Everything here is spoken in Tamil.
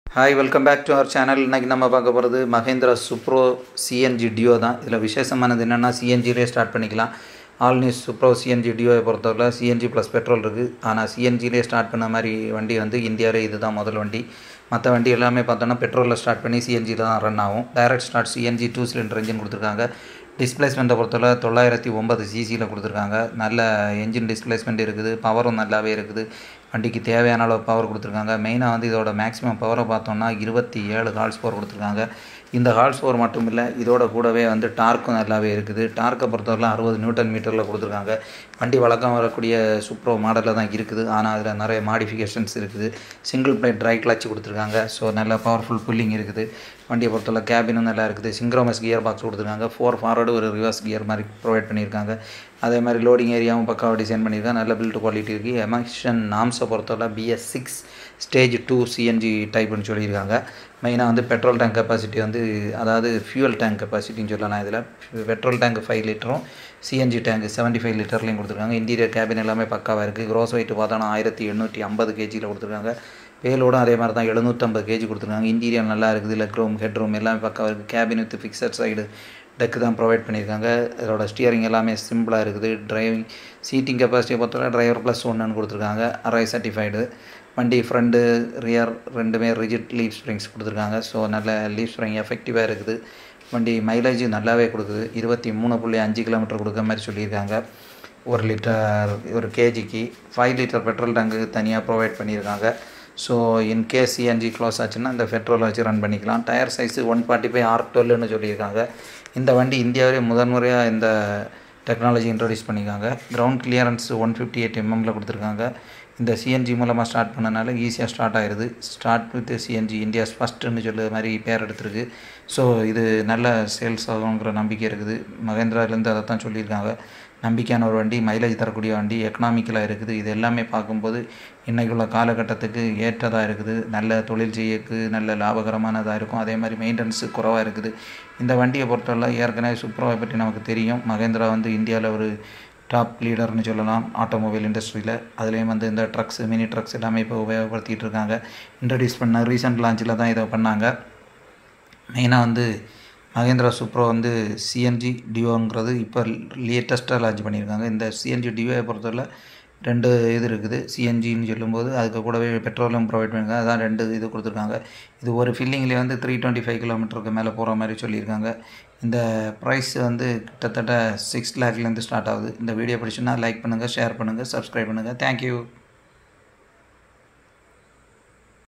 hi welcome back to our channel இன்றைக்கி நம்ம பார்க்க போகிறது மகேந்திரா சுப்ரோ சிஎன்ஜி டியோ தான் இதில் விசேஷமானது என்னென்னா சிஎன்ஜிலே ஸ்டார்ட் பண்ணிக்கலாம் ஆல் நியூஸ் சுப்ரோ சிஎன்ஜி டியோவை பொறுத்தவரை சிஎன்ஜி ப்ளஸ் பெட்ரோல் இருக்குது ஆனால் சிஎன்ஜிலே ஸ்டார்ட் பண்ண மாதிரி வண்டி வந்து இந்தியாவிலே இதுதான் முதல் வண்டி மற்ற வண்டி எல்லாமே பார்த்தோன்னா பெட்ரோலில் ஸ்டார்ட் பண்ணி சிஎன்ஜியில் தான் ரன் ஆகும் direct start CNG two cylinder engine கொடுத்துருக்காங்க டிஸ்பிளேஸ்மெண்ட்டை பொறுத்தவரை தொள்ளாயிரத்தி ஒம்பது சிசியில் கொடுத்துருக்காங்க நல்ல என்ஜின் டிஸ்பிளேஸ்மெண்ட் இருக்குது பவரும் நல்லாவே இருக்குது வண்டிக்கு தேவையான அளவு பவர் கொடுத்துருக்காங்க மெயினாக வந்து இதோட மேக்ஸிமம் பவரை பார்த்தோம்னா இருபத்தி ஏழு ஹால்ஸ் பவர் கொடுத்துருக்காங்க இந்த ஹால்ஸ் பவர் மட்டும் இல்லை இதோட கூடவே வந்து டார்க்கும் நல்லாவே இருக்குது டார்க்கை பொறுத்தவரை அறுபது நியூட்டன் மீட்டரில் கொடுத்துருக்காங்க வண்டி வழக்கம் வரக்கூடிய சூப்ரோ மாடலில் தான் இருக்குது ஆனால் அதில் நிறைய மாடிஃபிகேஷன்ஸ் இருக்குது சிங்கிள் பிளேட் ட்ரை கிளச் கொடுத்துருக்காங்க ஸோ நல்ல பவர்ஃபுல் புல்லிங் இருக்குது வண்டியை பொறுத்தவரை கேபினும் நல்லா இருக்குது சிங்க்ரோமஸ் கியர் பாக்ஸ் கொடுத்துருக்காங்க ஃபோர் ஃபார்வர்டு ஒரு ரிவர்ஸ் கியர் மாதிரி ப்ரொவைட் பண்ணியிருக்காங்க அதே மாதிரி லோடிங் ஏரியாவும் பக்காவாக டிசைன் பண்ணியிருக்காங்க நல்ல பில்ட் குவாலிட்டி இருக்குது எமக்ஷன் நாம்ஸை பொறுத்தவரை BS six stage two CNG டைப்னு சொல்லியிருக்காங்க மெயினாக வந்து பெட்ரோல் டேங்க் கெப்பாசிட்டி வந்து அதாவது ஃபியூல் டேங்க் கெப்பாசிட்டின்னு சொல்லலாம் இதில் பெட்ரோல் டேங்க் ஃபைவ் லிட்டரும் சிஎன்ஜி டேங்க் செவன்ட்டி ஃபைவ் லிட்டர்லையும் கொடுத்துருக்காங்க இன்டீரியர் கேபின் எல்லாமே பக்காவாக இருக்குது க்ரோஸ் வெயிட் பார்த்தோன்னா ஆயிரத்தி எண்ணூற்றி ஐம்பது கேஜியில் கொடுத்துருக்காங்க பேலோடும் அதே மாதிரி தான் எழுநூற்றம்பது கேஜி கொடுத்துருக்காங்க இன்டீரியர் நல்லா இருக்குது லெக் ரூம் ஹெட் ரூம் எல்லாமே பக்காவாக இருக்குது cabin with fixed side deck தான் ப்ரொவைட் பண்ணியிருக்காங்க இதோட ஸ்டியரிங் எல்லாமே சிம்பிளாக இருக்குது டிரைவிங் சீட்டிங் கெப்பாசிட்டியை பொறுத்தவரை டிரைவர் ப்ளஸ் ஒன்றுன்னு கொடுத்துருக்காங்க அரை சர்டிஃபைடு வண்டி ஃப்ரண்ட்டு ரியர் ரெண்டுமே ரிஜிட் லீவ் ஸ்ப்ரிங்ஸ் கொடுத்துருக்காங்க ஸோ நல்ல லீவ் ஸ்ப்ரிங் எஃபெக்டிவாக இருக்குது வண்டி மைலேஜ் நல்லாவே கொடுக்குது இருபத்தி மூணு புள்ளி அஞ்சு கிலோமீட்டர் கொடுக்குற மாதிரி சொல்லியிருக்காங்க ஒரு லிட்டர் ஒரு கேஜிக்கு ஃபைவ் லிட்டர் பெட்ரோல் டேங்கு தனியாக ப்ரொவைட் பண்ணியிருக்காங்க ஸோ இன்கேஸ் சிஎன்ஜி க்ளோஸ் ஆச்சுன்னா இந்த பெட்ரோலை வச்சு ரன் பண்ணிக்கலாம் tyre size one forty five R டுவெல்னு சொல்லியிருக்காங்க இந்த வண்டி இந்தியாவிலே முதன்முறையாக இந்த டெக்னாலஜி இன்ட்ரடியூஸ் பண்ணியிருக்காங்க ground clearance one fifty eight எம்எம்மில் கொடுத்துருக்காங்க இந்த சிஎன்ஜி மூலமாக ஸ்டார்ட் பண்ணனால ஈஸியாக ஸ்டார்ட் ஆயிடுது ஸ்டார்ட் வித் சிஎன்ஜி இந்தியாஸ் ஃபஸ்ட்டுன்னு சொல்ல மாதிரி பேர் எடுத்திருக்கு ஸோ இது நல்ல சேல்ஸ் ஆகுங்கிற நம்பிக்கை இருக்குது மகேந்திராலேருந்து அதை தான் சொல்லியிருக்காங்க நம்பிக்கையான ஒரு வண்டி மைலேஜ் தரக்கூடிய வண்டி எக்கனாமிக்கலாக இருக்குது இது எல்லாமே பார்க்கும்போது இன்றைக்குள்ள காலகட்டத்துக்கு ஏற்றதாக இருக்குது நல்ல தொழில் செய்யக்கு நல்ல லாபகரமானதாக இருக்கும் அதே மாதிரி மெயின்டெனன்ஸு குறவாக இருக்குது இந்த வண்டியை பொறுத்தவரை ஏற்கனவே சுப்ரோவை பற்றி நமக்கு தெரியும் மகேந்திரா வந்து இந்தியாவில் ஒரு டாப் லீடர்னு சொல்லலாம் ஆட்டோமொபைல் இண்டஸ்ட்ரியில் அதுலேயும் வந்து இந்த ட்ரக்ஸ் மினி ட்ரக்ஸ் எல்லாமே இப்போ உபயோகப்படுத்திகிட்டு இருக்காங்க இன்ட்ரடியூஸ் பண்ண ரீசெண்ட் லான்ச்சில் தான் இதை பண்ணாங்க மெயினாக வந்து மகேந்திரா சூப்ரோ வந்து சிஎன்ஜி டியோங்கிறது இப்போ லேட்டஸ்ட்டாக லான்ச் பண்ணியிருக்காங்க இந்த சிஎன்ஜி டியோவை பொறுத்தவரை ரெண்டு இது இருக்குது சிஎன்ஜின்னு சொல்லும்போது அதுக்கு கூடவே பெட்ரோலும் ப்ரொவைட் பண்ணியிருக்காங்க அதான் ரெண்டு இது கொடுத்துருக்காங்க இது ஒரு ஃபில்லிங்லேயே வந்து த்ரீ டுவெண்ட்டி ஃபைவ் கிலோமீட்டருக்கு மேலே போகிற மாதிரி சொல்லியிருக்காங்க இந்த ப்ரைஸ் வந்து கிட்டத்தட்ட சிக்ஸ் லேக்லேருந்து ஸ்டார்ட் ஆகுது இந்த வீடியோ பிடிச்சுன்னா லைக் பண்ணுங்கள் ஷேர் பண்ணுங்கள் சப்ஸ்கிரைப் பண்ணுங்கள் தேங்க்யூ